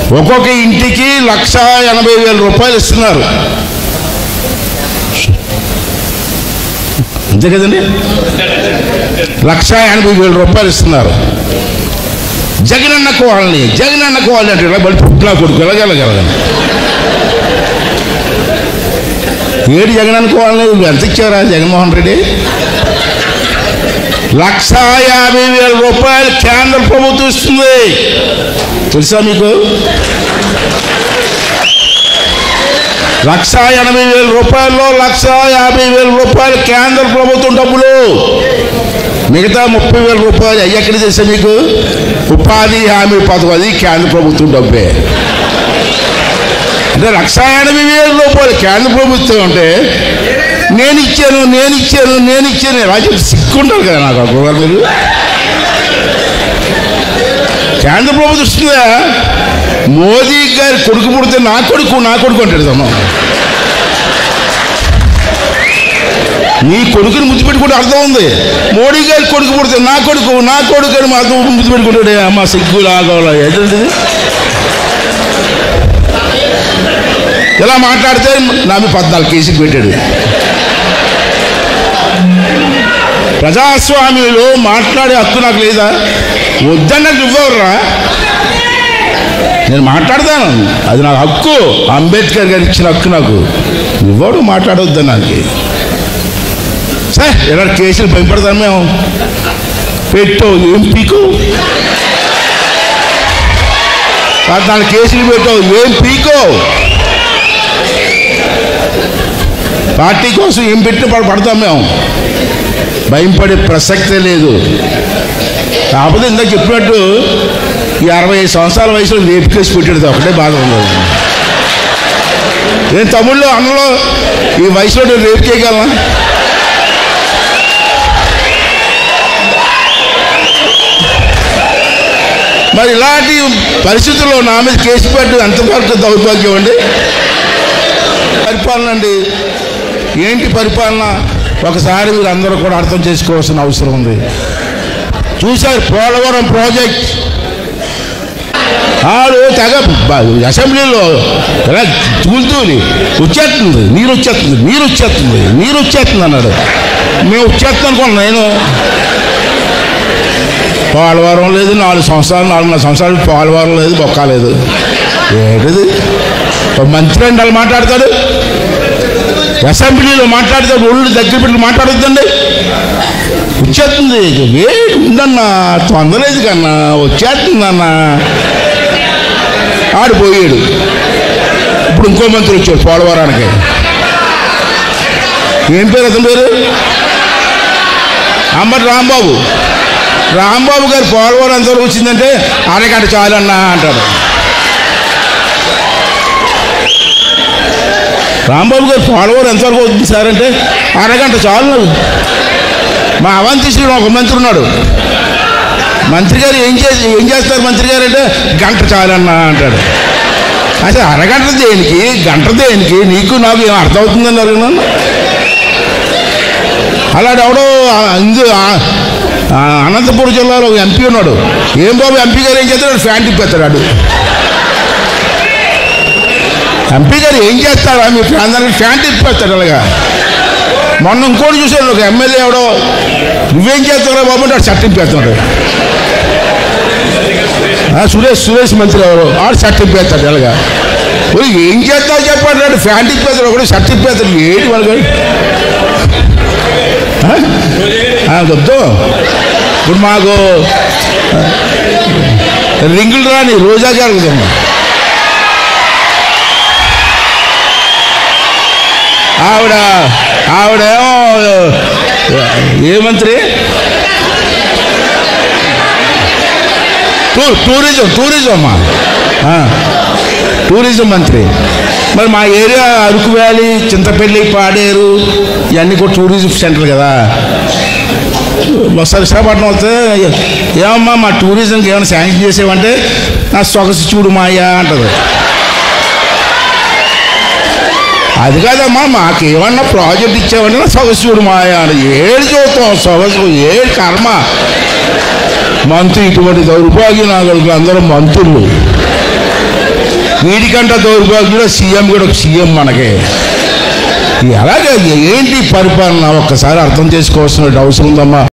ఒక్కొక్క ఇంటికి లక్ష ఎనభై వేల రూపాయలు ఇస్తున్నారు అంతే కదండి లక్ష ఎనభై వేల రూపాయలు ఇస్తున్నారు జగనన్న కోవాలని జగనన్న కోవాలి అంటే ఇలా బడి పుట్టిన కొడుకు ఎలాగెలగలగని ఏడు జగనన్న కోవాలని ఎంత ఇచ్చారా జగన్మోహన్ రెడ్డి లక్ష యాభై వేల రూపాయలు కేంద్ర ప్రభుత్వం ఇస్తుంది తెలుసా మీకు లక్ష ఎనభై వేల రూపాయల్లో లక్ష యాభై వేల రూపాయలు కేంద్ర ప్రభుత్వం డబ్బులు మిగతా ముప్పై వేల రూపాయలు అయ్యి ఎక్కడ చేసా మీకు ఉపాధి హామీ పథకం అది కేంద్ర ప్రభుత్వం డబ్బే అంటే లక్ష ఎనభై వేల రూపాయలు కేంద్ర ప్రభుత్వం అంటే నేను ఇచ్చాను నేను ఇచ్చాను నేను ఇచ్చాను ఇలా చెప్పి సిక్కుంటారు కదా నాకు అప్పుడు మీరు కేంద్ర ప్రభుత్వం ఇస్తుందా మోదీ గారి కొడుకు పుడితే నా కొడుకు నా కొడుకు అంటాడు తను నీ కొడుకుని ముద్దు పెట్టుకుంటే అర్థం ఉంది మోడీ గారి కొడుకు పుడితే నా కొడుకు నా కొడుకు అని మాతో ముద్దు పెట్టుకుంటాడే అమ్మ సిగ్గు లాగోలా ఏంటంటే ఇలా మాట్లాడితే నా మీద పద్నాలుగు కేసులు పెట్టాడు ప్రజాస్వామ్యంలో మాట్లాడే హక్కు నాకు లేదా వద్దన్నకు ఇవ్వరురా నేను మాట్లాడతాను అది నాకు హక్కు అంబేద్కర్ గారు ఇచ్చిన హక్కు నాకు ఇవ్వడు మాట్లాడొద్దు నాకు సరే ఇలా కేసులు భయపడతాను మేము పెట్టు ఏం పీకు పద్నాలుగు కేసులు పెట్టావు ఏం పీకో పార్టీ కోసం ఏం పెట్టిన పడ పడతాం మేము భయం పడే ప్రసక్తే లేదు కాకపోతే ఇందాక చెప్పినట్టు ఈ అరవై ఐదు సంవత్సరాల వయసులో రేపు కేసు పెట్టాడు ఒకటే బాధ ఉంది నేను తమ్ముళ్ళు అన్నలో ఈ వయసులో నేను రేపు చేయగలనా మరి ఇలాంటి పరిస్థితుల్లో నా మీద కేసు పెట్టు ఎంతవరకు దౌర్భాగ్యం అండి పరిపాలన అండి ఏంటి పరిపాలన ఒకసారి మీరు అందరూ కూడా అర్థం చేసుకోవాల్సిన అవసరం ఉంది చూశారు పోలవరం ప్రాజెక్ట్ ఆడు తెగ బ- అసెంబ్లీలో ఎలా తూలుతూలి వచ్చేస్తుంది నీరు వచ్చేస్తుంది నీరు వచ్చేస్తుంది నీరు వచ్చేస్తుంది అన్నాడు మేము వచ్చేస్తాం అనుకున్నాం నేను పోలవరం లేదు నాలుగు సంవత్సరాలు నాలుగున్నర సంవత్సరాలు పోలవరం లేదు బొక్క లేదు ఏంటిది ఒక మంత్రి అండి అలా మాట్లాడతాడు అసెంబ్లీలో మాట్లాడతాడు ఒళ్ళు దగ్గర పెట్టి మాట్లాడొద్దండి వచ్చేస్తుంది వేడి ఉందన్నా తొందరలేదు కన్నా వచ్చేస్తుందన్నా ఆడిపోయాడు ఇప్పుడు ఇంకో మంత్రి వచ్చాడు పోలవరానికి ఏం పేరు అతని పేరు అంబటి రాంబాబు రాంబాబు గారు పోలవరం ఎంతవరకు వచ్చిందంటే అరగంట చాలన్నా అంటాడు రాంబాబు గారు పోలవరం ఎంతవరకు అవుతుంది సార్ అంటే అరగంట చాలు నాకు మా అవంతి శ్రీ ఒక మంత్రి ఉన్నాడు మంత్రి గారు ఏం చేసి ఏం చేస్తారు మంత్రి గారు అంటే గంట చాలన్నా అంటాడు అసలు అరగంట దేనికి గంట దేనికి నీకు నాకు ఏం అర్థమవుతుందని అడిగినాను అలాంటి ఎవడో ఆ, ఇందు ఆ- ఆ, అనంతపురం జిల్లాలో ఒక ఎంపీ ఉన్నాడు ఏం బాబు ఎంపీ గారు ఏం చేస్తాడు ఫ్యాన్ తిప్పేస్తాడు వాడు. ఎంపీ గారు ఏం చేస్తాడా మీ ప్రాంతానికి ఫ్యాన్ తిప్పేస్తాడు అలాగా మొన్న ఇంకోటి చూశాను ఒక ఎమ్మెల్యే ఎవడో నువ్వేం చేస్తావురా బాబు అంటే వాడు చట్టం పెడతాడు సురేష్ సురేష్ మంత్రి ఎవరు ఆడు షర్ట్ ఇప్పేస్తాడు అలాగా ఓయ్ ఏం చేస్తావు చెప్పాడు ఫ్యాన్ ఇప్పేస్తాడు ఒకడు షర్ట్ ఇప్పేస్తాడు ఏంటి వాళ్ళు వద్దు ఇప్పుడు మాకు రింగులు రాని రోజా గారు కదమ్మా ఆవిడ ఆవిడేమో ఏ మంత్రి టూ టూరిజం టూరిజం అమ్మా ఆ, టూరిజం మంత్రి మరి మా ఏరియా అరకు వ్యాలీ చింతపల్లి పాడేరు ఇవన్నీ కూడా టూరిజం సెంటర్ కదా ఒకసారి విశాఖపట్నం వస్తే ఏమమ్మా మా టూరిజంకి ఏమైనా శాంక్షన్ చేసేవంటే నా సొగసు చూడు మాయా అంటది అది కాదమ్మా మాకు ఏమన్నా ప్రాజెక్ట్ ఇచ్చావంటే నా సొగసు చూడు మాయా అని ఏడు చూస్తాం సొగసు ఏడు కర్మ మంత్రి ఇటువంటి దౌర్భాగ్య నాగరికులు అందరూ మంత్రులు వీడికంట దౌర్భాగ్యుడు సీఎం కూడా ఒక సీఎం మనకి అలాగే ఏంటి పరిపాలన ఒక్కసారి అర్థం చేసుకోవాల్సిన అవసరం ఉందమ్మా